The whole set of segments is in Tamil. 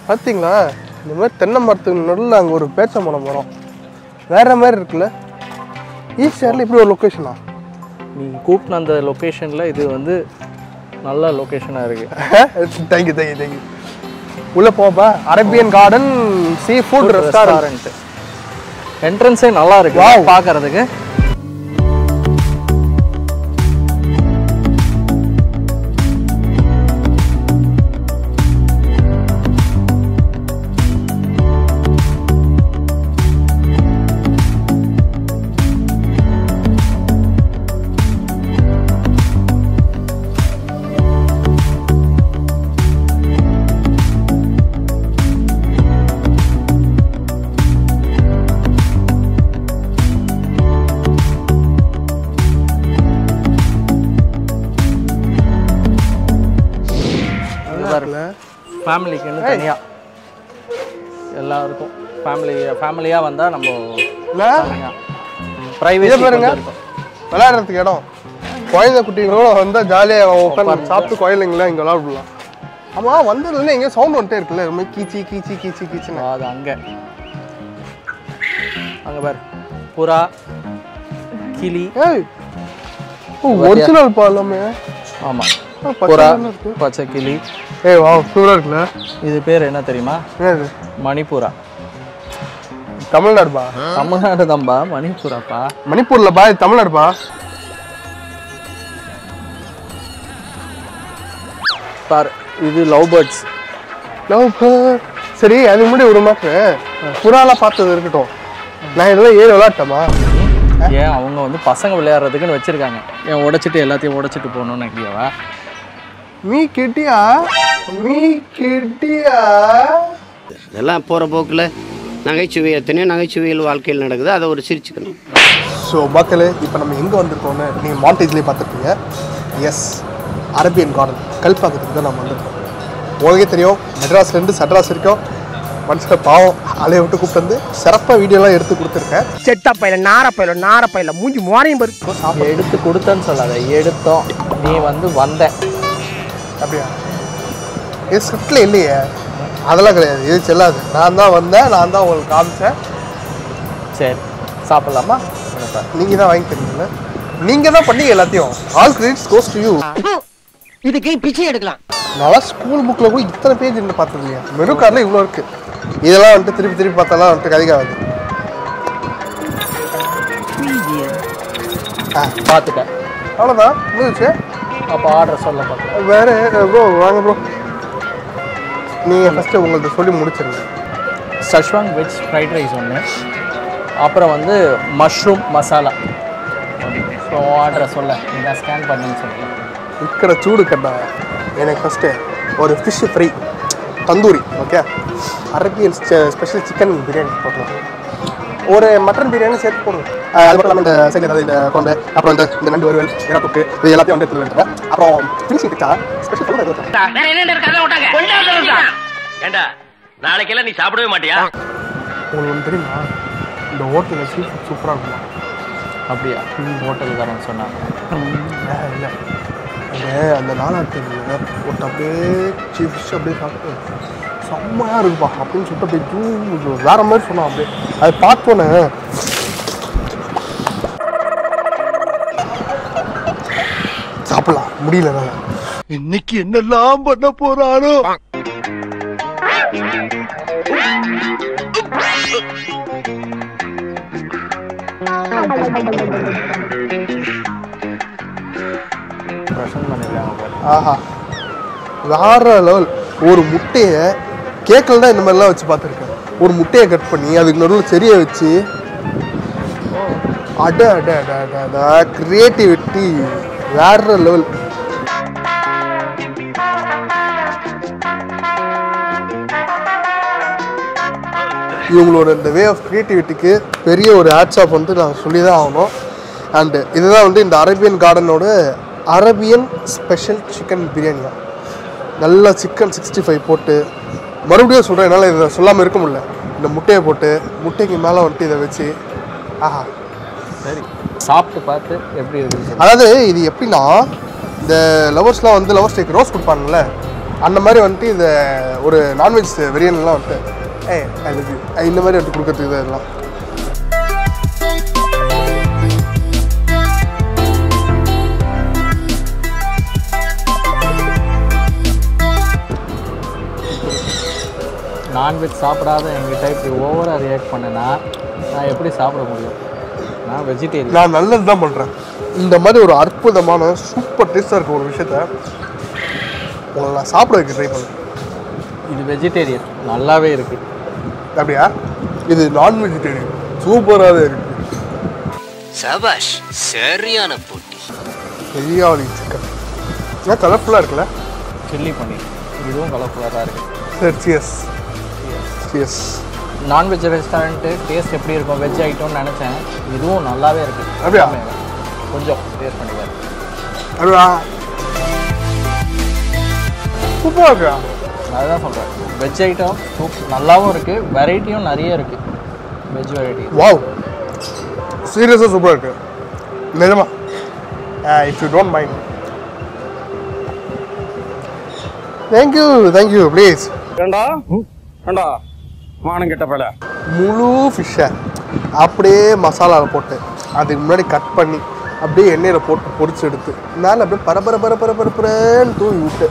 பார்த்தீங்களா இந்த மாதிரி தென்னை மரத்துக்கு நடுவில் அங்கே ஒரு பேச்ச மரம் மரம் வேற மாதிரி இருக்குல்ல ஈஸியாரில் இப்படி ஒரு லொக்கேஷனா நீ கூப்பின அந்த லொக்கேஷனில் இது வந்து நல்ல லொக்கேஷனாக இருக்குது தேங்க்யூ தேங்க்யூ தேங்க்யூ உள்ளே போப்பா Arabian garden seafood restaurant restaurant என்ட்ரன்ஸே நல்லா இருக்கு Wow. பார்க்கறதுக்கு ஃபேமிலிக்குன்னு தனியாக எல்லாருக்கும் ஃபேமிலி ஃபேமிலியாக வந்தால் நம்ம இல்லை ப்ரைவேட் இதை பாருங்க. விளையாடுறதுக்கு இடம் குழந்தை குட்டிங்களோட வந்தால் ஜாலியாக உட்காந்து சாப்பிட்டு குழந்தைங்களா இங்கே விளாடலாம் ஆமாம் வந்ததுலேருந்து எங்கேயும் சவுண்ட் வந்துட்டே இருக்குல்ல ரொம்ப கீச்சி கீச்சி கீச்சி கீச்சின்னு அது அங்கே அங்கே பாரு புறா கிளி ஏய் ஓ ஒரிஜினல் பா எல்லாமே ஆமாம் ஆ, பச்சை புறா கலர்ல இருக்கு. பச்சை கிளி ஏய் வா சூப்பராக இருக்குல்ல இது பேர் என்ன தெரியுமா என்னது மணிப்புரா தமிழ்நாடுப்பா தமிழ்நாடு தான்பா மணிப்புறாப்பா மணிப்பூர்ல பா இது தமிழ்நாடுப்பா பாரு இது லவ் பேர்ட்ஸ் லவ் பேர்ட் சரி அதுக்கு முன்னாடி ஒரு மாசம் புறாலாம் பார்த்தது இருக்கட்டும் நான் இதெல்லாம் ஏறி விளாட்டமா ஏன் அவங்க வந்து பசங்க விளையாடுறதுக்குன்னு வச்சிருக்காங்க ஏன் உடைச்சிட்டு எல்லாத்தையும் உடைச்சிட்டு போகணும்னு நினைக்கிறியாவா மீ கிட்டியா மீ கிட்டியா இதெல்லாம் போகிற போக்கில் நகைச்சுவை எத்தனையோ நகைச்சுவைகள் வாழ்க்கையில் நடக்குது அதை ஒரு சிரிச்சுக்கணும் ஸோ மக்களே இப்போ நம்ம எங்கே வந்திருக்கோம்னு நீங்கள் மாண்டேஜ்லேயே பார்த்துருப்பீங்க எஸ் அரேபியன் கார்டன் கல்பாக்கத்துக்கு தான் நம்ம வந்திருக்கோம் உங்களுக்கே தெரியும் மெட்ராஸ்லேருந்து சட்ராஸ் வரைக்கும் மனுஷனை பாவம் அலைய விட்டு கூப்பிட்டு வந்து சிறப்பாக வீடியோலாம் எடுத்து கொடுத்துருக்கேன் செத்த பையில நார பையில நார பையில மூஞ்சி மோரையும் பாரு எடுத்து கொடுத்தேன்னு சொல்லாத எடுத்தோம் நீ வந்து வந்த அப்படியா இது ஸ்கிரிப்டில் இல்லையே அதெல்லாம் கிடையாது இது செல்லாது நான் தான் வந்தேன் நான் தான் உங்களுக்கு காமிச்சேன் சரி சாப்பிட்லாமா நீங்கள் தான் வாங்கி தரீங்கல்ல நீங்கள் தான் பண்ணீங்க எல்லாத்தையும் all credits goes to you இதுக்கு பிச்சை எடுக்கலாம் நான் ஸ்கூல் புக்கில் கூட இத்தனை பேஜ் இருந்து பார்த்தது இல்லையா மெனு கார்டில் இவ்வளோ இருக்கு இதெல்லாம் வந்துட்டு திருப்பி திருப்பி பார்த்தாலாம் வந்துட்டு கதிகாது ஆ பார்த்துட்டேன் அவ்வளோதான் முடிஞ்சிச்சு அப்போ ஆர்டர் சொல்ல பார்க்கலாம் வேறு ப்ரோ வாங்க ப்ரோ நீங்கள் ஃபஸ்ட்டு உங்களுக்கு சொல்லி முடிச்சிருங்க சஷ்வாங் வெஜ் ஃப்ரைட் ரைஸ் ஒன்று அப்புறம் வந்து மஷ்ரூம் மசாலா ஸோ ஆர்டரை சொல்ல இதான் ஸ்கேன் பண்ணுன்னு சொல்லுங்கள் ఇక్కడ చూడు కన్నా எனக்கு ஃபஸ்ட்டு ஒரு fish fry tandoori okay Arabian special chicken biryani போட்டுருவோம் ஒரு மட்டன் பிரியாணி சேர்த்து போடுவோம் அஹ் அது மட்டும் இல்லாமல் இந்த சைடில் ஏதாவது இந்த கொண்டை அப்புறம் இந்த இந்த நண்டு வறுவல் இறா தொக்கு இது எல்லாத்தையும் வந்து எடுத்து வந்துருவேன் அப்புறம் ஃபினிஷிங் பிச்சா ஸ்பெஷல் சொல்லுங்கள் வேற என்ன இருக்கு அதை விட்டாங்க கொண்டாடுறதா ஏண்டா நாளைக்கெல்லாம் நீ சாப்பிடவே மாட்டியா உங்களுக்கு ஒன்று தெரியுமா இந்த ஹோட்டலில் சீ ஃபுட் சூப்பராக இருக்குமா அப்படியா ஹோட்டல்காரன் சொன்னாங்க இல்லை அங்கே அந்த நாலாட்டில் ஒரு அப்படியே சீஃப் ஃபிஷ் அப்படியே சாப்பிட்டு செம்மையாக இருக்குப்பா அப்படின்னு சொல்லிட்டு அப்படியே ஜூ வேற மாதிரி சொன்னான் அப்படியே அதை பார்த்தோன்னே சாப்பிடலாம் முடியல என்னால. இன்னைக்கு என்னெல்லாம் பண்ண போறாரோ ப்ரெசன்ட் பண்ணிருக்காங்க பாரு ஆஹா வேற லெவல் ஒரு முட்டையை கேக்கில் தான் இந்த மாதிரிலாம் வச்சு பார்த்துருக்கேன் ஒரு முட்டையை கட் பண்ணி அதுக்கு நடுவில் செடியை வச்சு அட அட அட அட அட கிரியேட்டிவிட்டி வேற லெவல் இவங்களோட இந்த வே ஆஃப் க்ரியேட்டிவிட்டிக்கு பெரிய ஒரு ஹேட்ஸ் ஆஃப் வந்து நான் சொல்லி தான் ஆகணும் அண்டு இதுதான் வந்து இந்த அரேபியன் கார்டனோட அரேபியன் ஸ்பெஷல் சிக்கன் பிரியாணி தான் நல்லா சிக்கன் சிக்ஸ்டி ஃபைவ் போட்டு மறுபடியும் சொல்கிறேன் என்னால் இதை சொல்லாமல் இருக்க முடியல இந்த முட்டையை போட்டு முட்டைக்கு மேலே வந்துட்டு இதை வச்சு ஆஹா சரி சாப்பிட்டு பார்த்து எப்படி இருக்குன்னு சொல்லு. அதாவது இது எப்படின்னா இந்த லவர்ஸ்லாம் வந்து லவர்ஸ் டேக் ரோஸ் கொடுப்பாங்கல்ல அந்த மாதிரி வந்துட்டு இதை ஒரு நான்வெஜ் வெரியன்லாம் வந்துட்டு ஏ ஐ லவ் யூ இந்த மாதிரி வந்துட்டு கொடுக்கறதுக்கு இதெல்லாம் நான்வெஜ் சாப்பிடாத எங்கிட்ட இப்படி ஓவராக ரியாக்ட் பண்ணேன்னா நான் எப்படி சாப்பிட முடியும் நான் வெஜிடேரியன் நான் நல்லது தான் பண்ணுறேன் இந்த மாதிரி ஒரு அற்புதமான சூப்பர் டேஸ்ட்டாக இருக்க ஒரு விஷயத்த உங்களை நான் சாப்பிட வைக்க ட்ரை பண்ணேன் இது வெஜிடேரியன் நல்லாவே இருக்குது அப்படியா இது நான் வெஜிடேரியன் சூப்பராகவே இருக்கு சபாஷ் சரியான போட்டி பெரியாவளி சிக்கன் ஏன் கலர்ஃபுல்லாக இருக்குல்ல சில்லி பன்னீர் இதுவும் கலர்ஃபுல்லாக தான் இருக்குது சரி சியஸ் சியஸ் நான்வெஜ் ரெஸ்டாரண்ட்டு டேஸ்ட் எப்படி இருக்கும் வெஜ் ஐட்டம்னு நினச்சேன் இதுவும் நல்லாவே இருக்குது அப்படியா? கொஞ்சம் டேஸ்ட் பண்ணிப்பாரு அப்படியா சூப்பராக இருக்கா அதுதான் சொல்கிறேன் வெஜ் ஐட்டம் சூப் நல்லாவும் இருக்குது வெரைட்டியும் நிறைய இருக்குது வெஜ் வெரைட்டி வாவ் சீரியஸாக சூப்பராக இருக்கு நிஜமா if you don't mind thank you thank you please ஏண்டா ஏண்டா மானம் கெட்ட பல முழு ஃபிஷ்ஷை அப்படியே மசாலாவில் போட்டு அதுக்கு முன்னாடி கட் பண்ணி அப்படியே எண்ணெயில் போட்டு பொரிச்சு எடுத்து மேலே அப்படியே பரபர பர பர பரப்புறன்னு தூவி விட்டு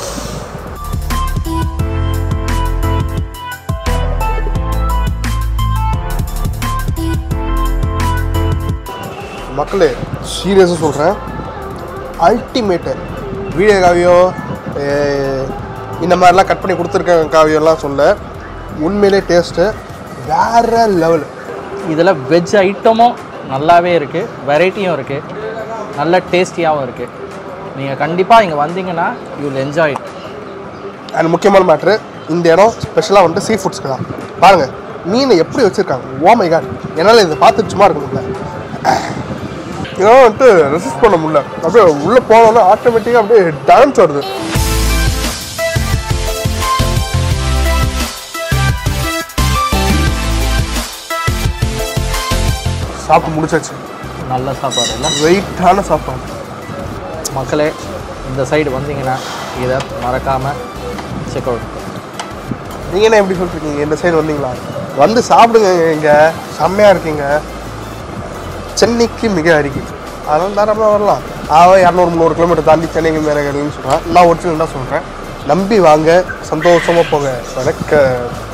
மக்களே சீரியஸாக சொல்கிறேன் அல்டிமேட்டு வீடியோ காவியோ eh, இந்த மாதிரிலாம் கட் பண்ணி கொடுத்துருக்க காவியம்லாம் சொல்ல உண்மையிலே டேஸ்ட்டு வேற லெவல் இதில் வெஜ் ஐட்டமும் நல்லாவே இருக்குது வெரைட்டியும் இருக்குது நல்ல டேஸ்டியாகவும் இருக்குது நீங்கள் கண்டிப்பாக இங்கே வந்தீங்கன்னா you will enjoy it and முக்கியமான மேட்ரு இந்த இடம் ஸ்பெஷலாக வந்துட்டு சீ ஃபுட்ஸ்க்கு தான் பாருங்கள் மீனை எப்படி வச்சுருக்காங்க ஓ மை காட் என்னால் இதை பார்த்துட்டு சும்மா இருக்க முடியல இதெல்லாம் வந்துட்டு ரெசிஸ்ட் பண்ண முடியல அப்படியே உள்ளே போனோன்னா ஆட்டோமேட்டிக்காக அப்படியே டான்ஸ் வருது சாப்பிட்டு முடிச்சாச்சு நல்ல சாப்பாடு இல்லை வெயிட்டான சாப்பாடு மக்களே இந்த சைடு வந்தீங்கன்னா இதை மறக்காமல் செக் அவுட் நீங்கள் என்ன எப்படி சொல்லிருக்கீங்க இந்த சைடு வந்தீங்களா வந்து சாப்பிடுங்க இங்கே செம்மையாக இருக்கீங்க சென்னைக்கு மிக அருகில் அதெல்லாம் தாராளமாக வரலாம் அவன் இரநூறு முந்நூறு கிலோமீட்டர் தாண்டி சென்னைக்கு மேலே சொல்கிறேன் நான் ஒரிஜினல் தான் சொல்கிறேன் நம்பி வாங்க சந்தோஷமாக போங்க வணக்கம்